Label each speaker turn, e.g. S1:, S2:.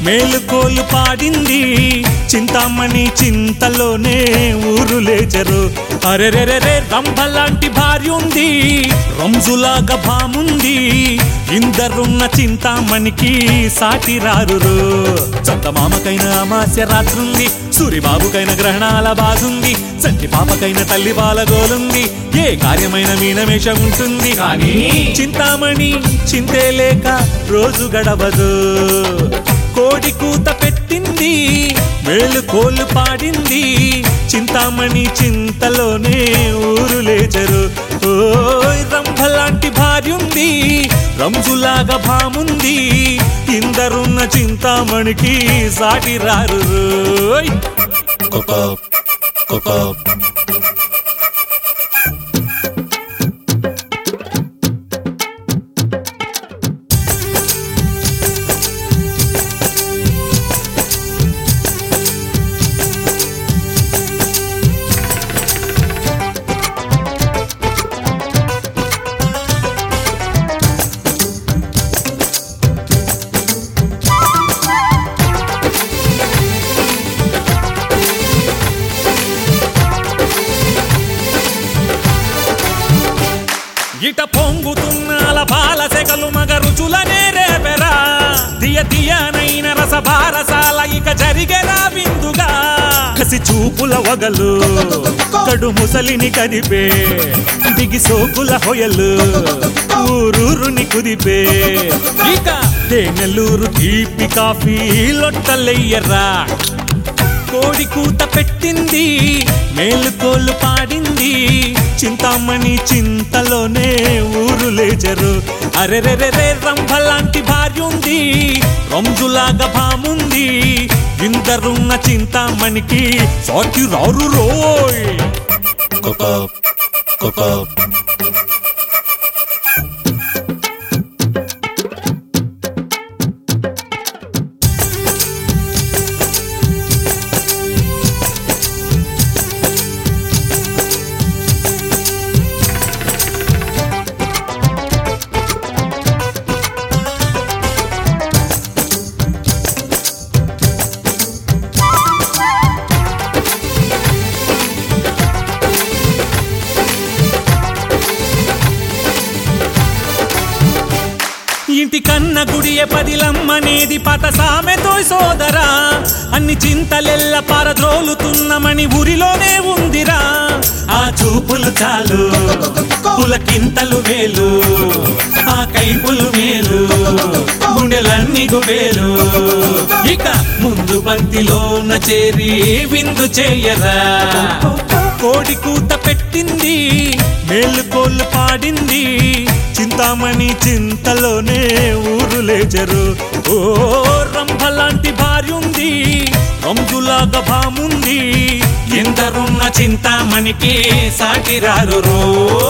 S1: మేలుకోలు పాడింది చింతామణి చింతలోనే ఊరు లేచరు అరెరెరెరే రంభలాంటి భార్య ఉంది రంజులాగా భాముంది ఇందరున్న చింతామణికి సాటి రారురు చందమామకైన అమాస్య రాత్రుంది సూరిబాబుకైన గ్రహణాల బాధుంది సంటి పాపకైన తల్లి బాలగోలుంది ఏ కార్యమైన మీనమేషం ఉంటుంది
S2: కానీ
S1: చింతామణి చింతే లేక రోజు గడవదు కోడి కూత పెట్టింది మేలు కోలు పాడింది చింతామణి చింతలోనే ఊరు లేచరు ఓయ్ రంభలాంటి భార్య ఉంది రంజులాగా భాముంది ఇందరున్న చింతామణికి సాటి రారు రోయ్. ఇట పొంగుతున్న బాల సెగలు మగ రుచులనే రేపెరా దియ దియనైన రస భారసాల ఇక జరిగెరా విందుగా కసి చూపుల వగలు కడు ముసలిని కదిపే దిగి సోకుల హొయలు ఊరూరుని కుదిపే ఇక తేనెలూరు తీపి కాఫీ లొట్టలెయ్యరా కోడి కూత పెట్టింది మేలుకోలు పాడింది చింతామణి చింతలోనే ఊరు లేచరు అరెరెరెరే రంభలాంటి భార్య ఉంది రంజులాగా భాముంది ఇందరున్న చింతామణికి సాటి రారు రోయ్ ఇంటి కన్న గుడియ పదిలమ్మనేది పత సామెతో సోదరా అన్ని చింతలెల్ల పారద్రోలుతున్నమని ఊరిలోనే ఉందిరా ఆ చూపులు చాలు పులకింతలు వేలు ఆ కైపులు మేలు గుండెలన్నీ గుబేలు ఇక ముందు పంక్తిలోన చేరి విందు చేయరా కోడి కూత పెట్టింది మేలుకోళ్ళు పాడింది చింతామణి చింతలోనే ఊరు లేచరు ఓ రంభలాంటి భార్య ఉంది రంజులాగా భాముంది ఎందరున్న చింతామణికి సాటి రారు రో